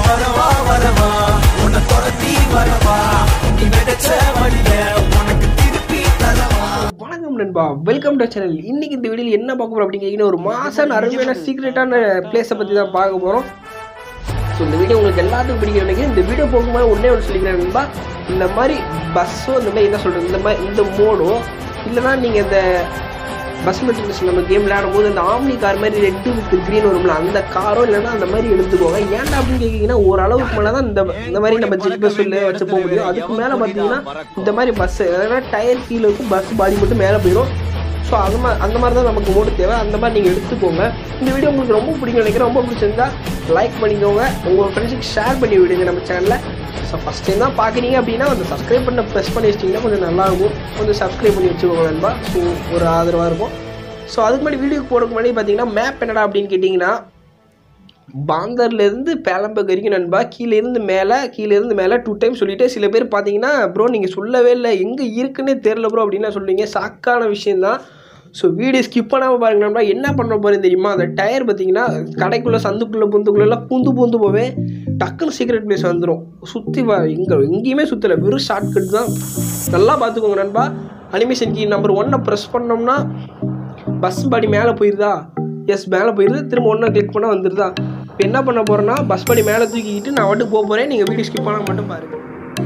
வரவா வரவா உன்னை துரத்தி வரவா நீ விதைச்ச வழிய உனக்கு திருப்பி தரவா வணக்கம் நண்பா வெல்கம் டு சேனல் இன்னைக்கு இந்த வீடியோவில் என்ன பார்க்க போறோம் அப்படிங்கிறீங்கன்னா ஒரு மாசான அருமையான சீக்ரெட்டான பிளேஸை பற்றி தான் பார்க்க போகிறோம் ஸோ இந்த வீடியோ உங்களுக்கு எல்லாத்துக்கும் பிடிக்கும் நினைக்கிறேன் இந்த வீடியோ போகும்போது ஒன்றே ஒன்று சொல்லிக்கிறேன் நண்பா இந்த மாதிரி பஸ்ஸோ இந்த மாதிரி என்ன சொல்கிறது இந்த மாதிரி இந்த மோடோ இல்லைனா நீங்கள் இந்த பஸ் மெட்ரிக்ஸ் நம்ம கேம் விளையாடும் போது இந்த ஆம்னி கார் மாதிரி ரெட்டு வித் க்ரீன் வரும்ல அந்த காரோ இல்லைன்னா அந்த மாதிரி எடுத்துக்கோங்க ஏன்டா அப்படின்னு கேட்டிங்கன்னா ஓரளவுக்கு மேலே தான் இந்த இந்த மாதிரி நம்ம ஜெட் பஸ் வச்சு போக முடியும் அதுக்கு மேலே பார்த்தீங்கன்னா இந்த மாதிரி பஸ் அதாவது டயர் கீழே இருக்கும் பஸ் பாடி மட்டும் மேலே போயிடும் ஸோ அது மாதிரி அந்த மாதிரி தான் நமக்கு மோடு தேவை அந்த மாதிரி நீங்கள் எடுத்துக்கோங்க இந்த வீடியோ உங்களுக்கு ரொம்ப பிடிக்கும் நினைக்கிறேன் ரொம்ப பிடிச்சிருந்தா லைக் பண்ணிக்கோங்க உங்கள் ஃப்ரெண்ட்ஸுக்கு ஷேர் பண்ணி விடுங்க நம்ம சேனலில் ஸோ ஃபஸ்ட் டைம் தான் பார்க்குறீங்க அப்படின்னா அந்த சப்ஸ்கிரைப் பண்ண ப்ரெஸ் பண்ணி வச்சிட்டிங்கன்னா கொஞ்சம் நல்லாயிருக்கும் கொஞ்சம் சப்ஸ்கிரைப் பண்ணி வச்சுக்கோங்க நண்பா ஸோ ஒரு ஆதரவாக இருக்கும் ஸோ அதுக்கு முன்னாடி வீடியோக்கு போடுறதுக்கு முன்னாடி பார்த்தீங்கன்னா மேப் என்னடா அப்படின்னு கேட்டிங்கன்னா பாந்தர்லேருந்து பேலம்பக் வரைக்கும் நண்பா கீழே இருந்து மேலே கீழே இருந்து மேலே டூ டைம் சொல்லிட்டு சில பேர் பார்த்தீங்கன்னா ப்ரோ நீங்கள் சொல்லவே இல்லை எங்கே இருக்குன்னே தெரில ப்ரோ அப்படின்னு சொல்லுவீங்க சாக்கான விஷயந்தான் ஸோ வீடியோ ஸ்கிப் பண்ணாமல் பாருங்க நண்பா என்ன பண்ண போகிறேன் தெரியுமா அந்த டயர் பார்த்தீங்கன்னா கடைக்குள்ளே சந்துக்குள்ளே புந்துக்குள்ளெல்லாம் பூந்து பூந்து போவே டக்குன்னு சீக்ரெட் பிளேஸ் வந்துடும் சுற்றி வா எங்கே எங்கேயுமே சுற்றலை வெறும் ஷார்ட்கட் தான் நல்லா பார்த்துக்கோங்க நண்பா அனிமேஷன் கீ நம்பர் ஒன்னை ப்ரெஸ் பண்ணோம்னா பஸ் பாடி மேலே போயிருதா எஸ் மேலே போயிருது திரும்ப ஒன்றா கிளிக் பண்ணால் வந்துருதா இப்போ என்ன பண்ண போகிறேன்னா பஸ் பாடி மேலே தூக்கிக்கிட்டு நான் மட்டும் போக போகிறேன் நீங்கள் வீடியோ ஸ்கிப் பண்ணால் மட்டும் பாருங்கள்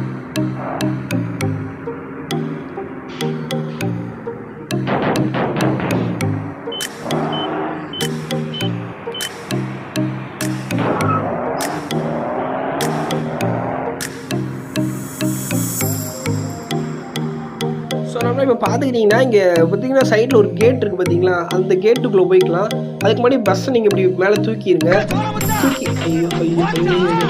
ஸோ நம்ம இப்போ பார்த்துக்கிட்டிங்கன்னா இங்கே பார்த்தீங்கன்னா சைடில் ஒரு கேட் இருக்குது பார்த்தீங்களா அந்த கேட்டுக்குள்ளே போய்க்கலாம் அதுக்கு முன்னாடி பஸ்ஸை நீங்கள் இப்படி மேலே தூக்கிடுங்க தூக்கி ஐயோ ஐயோ ஐயோ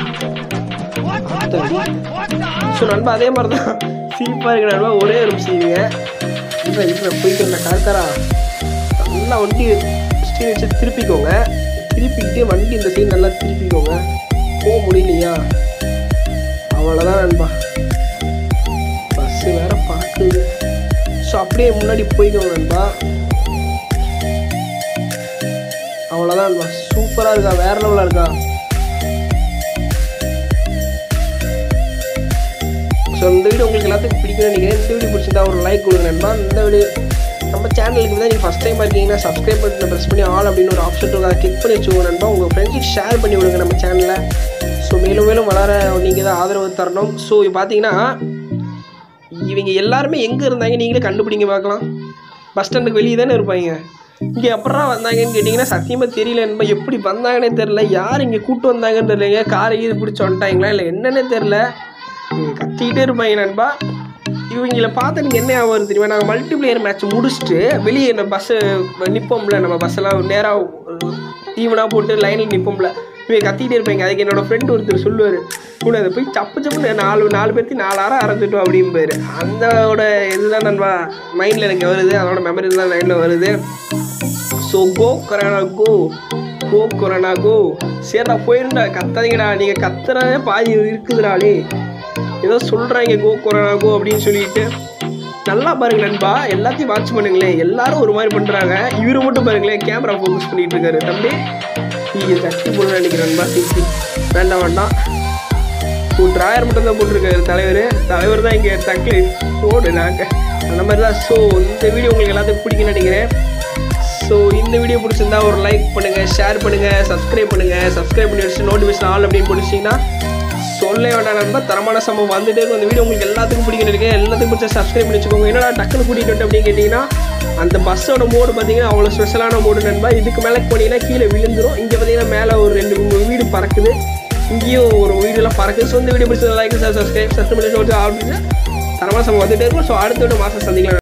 ஸோ நண்பா அதே மாதிரி தான் சிரிப்பாக இருக்கிற நண்பா ஒரே ஒரு நிமிஷம் இருங்க இல்லை இல்லை போயிட்டு இருந்தேன் கார்காரா நல்லா வண்டி ஸ்டீல் வச்சு திருப்பிக்கோங்க திருப்பிக்கிட்டு வண்டி இந்த சைடு நல்லா திருப்பிக்கோங்க போக முடியலையா அவ்வளோதான் நண்பா பஸ்ஸு வேற பார்க்குது ஸோ அப்படியே முன்னாடி போய்க்கோங்க நண்பா அவ்வளோதான் நண்பா சூப்பராக இருக்கா வேற லெவலாக இருக்கா ஸோ இந்த வீடியோ உங்களுக்கு எல்லாத்துக்கும் பிடிக்கும்னு நினைக்கிறேன் இந்த வீடியோ பிடிச்சிருந்தா ஒரு லைக் கொடுங்க நண்பா இந்த வீடியோ நம்ம சேனலுக்கு தான் நீங்கள் ஃபஸ்ட் டைம் இருக்கீங்கன்னா சப்ஸ்கிரைப் பண்ணி ப்ரெஸ் பண்ணி ஆல் அப்படின்னு ஒரு ஆப்ஷன் இருக்கும் அதை கிளிக் பண்ணி வச்சுக்கோங்க நண்பா உங்கள் ஃப்ரெண்ட்ஸுக்கு ஷேர் பண்ணி விடுங்க நம்ம சேனலில் ஸோ மேலும் மேலும் வளர நீங்கள் தான் ஆதரவு தரணும் ஸோ பார்த்தீங்கன்னா இவங்க எல்லாருமே எங்கே இருந்தாங்க நீங்களே கண்டுபிடிங்க பார்க்கலாம் பஸ் ஸ்டாண்டுக்கு வெளியே தானே இருப்பாங்க இங்கே எப்படா வந்தாங்கன்னு கேட்டிங்கன்னா சத்தியமாக தெரியல நண்பா எப்படி வந்தாங்கன்னே தெரில யார் இங்கே கூட்டு வந்தாங்கன்னு தெரியலைங்க காரை இது பிடிச்சி வந்துட்டாங்களா இல்லை என்னன்னே தெரில இவங்க கத்திக்கிட்டே இருப்பாங்க நண்பா இவங்கள பார்த்து நீங்கள் என்ன ஆகும் தெரியுமா நாங்கள் மல்டிப்ளேயர் மேட்ச் முடிச்சுட்டு வெளியே இந்த பஸ்ஸு நிற்போம்ல நம்ம பஸ்ஸெல்லாம் நேராக ஈவனாக போட்டு லைனில் நிற்போம்ல இவங்க கத்திக்கிட்டே இருப்பாங்க அதுக்கு என்னோட ஃப்ரெண்ட் ஒருத்தர் சொல்லுவார் கூட அதை போய் சப்பு சப்புன்னு நாலு நாலு பேர்த்தி நாலு அரை அரைஞ்சிட்டோம் அப்படிம்பாரு அந்தோட இதுதான் நண்பா மைண்டில் எனக்கு வருது அதோட மெமரி தான் மைண்டில் வருது so go corona go go corona go சரிடா போயிருந்தா கத்தாதீங்கடா நீங்கள் கத்துறதே பாதி இருக்குதுடாலே ஏதோ சொல்கிறாங்க கோ கொரோனா கோ அப்படின்னு சொல்லிட்டு நல்லா பாருங்க நண்பா எல்லாத்தையும் வாட்ச் பண்ணுங்களேன் எல்லாரும் ஒரு மாதிரி பண்ணுறாங்க இவரு மட்டும் பாருங்களேன் கேமரா ஃபோக்கஸ் பண்ணிட்டு இருக்காரு தம்பி நீங்கள் சக்தி போட நினைக்கிறேன் நண்பா சிக்ஸ்டி வேண்டாம் வேண்டாம் ஒரு ட்ராயர் மட்டும் தான் போட்டிருக்காரு தலைவர் தலைவர் தான் இங்கே தக்கி போடு நாங்கள் அந்த மாதிரி தான் ஸோ இந்த வீடியோ உங்களுக்கு எல்லாத்துக்கும் பிடிக்கும்னு நினைக்கிறேன் ஸோ இந்த வீடியோ பிடிச்சிருந்தா ஒரு லைக் பண்ணுங்கள் ஷேர் பண்ணுங்கள் சப்ஸ்கிரைப் பண்ணுங்கள் சப்ஸ்கிரைப் பண்ணி வச்சு நோட்டிஃபிகேஷன் ஆல் அப்படின்னு பிடிச்சிங்கன்னா சொல்ல வேண்டாம் நண்பா தரமான சம்பவம் வந்துட்டே இருக்கும் அந்த வீடியோ உங்களுக்கு எல்லாத்துக்கும் பிடிக்கும் நினைக்கிறேன் எல்லாத்துக்கும் பிடிச்சா சப்ஸ்கிரைப் பண்ணி வச்சுக்கோங்க என்னடா டக்குனு கூட்டிகிட்டு வந்துட்டு அப்படின்னு கேட்டிங்கன்னா அந்த பஸ்ஸோட மோடு பார்த்தீங்கன்னா அவ்வளோ ஸ்பெஷலான மோடு நண்பா இதுக்கு மேலே போனீங்கன்னா கீழே விழுந்துரும் இங்கே பார்த்தீங்கன்னா மேலே ஒரு ரெண்டு மூணு வீடு பறக்குது இங்கேயும் ஒரு வீடெல்லாம் பறக்குது ஸோ இந்த வீடியோ பிடிச்சது லைக் சப்ஸ்கிரைப் சப்ஸ்கிரைப் பண்ணி சொல்லிட்டு ஆல் தரமான சம்பவம் வந்துட்டே இருக்கும் ஸோ அடுத்த மாதம் சந்திக்கலாம்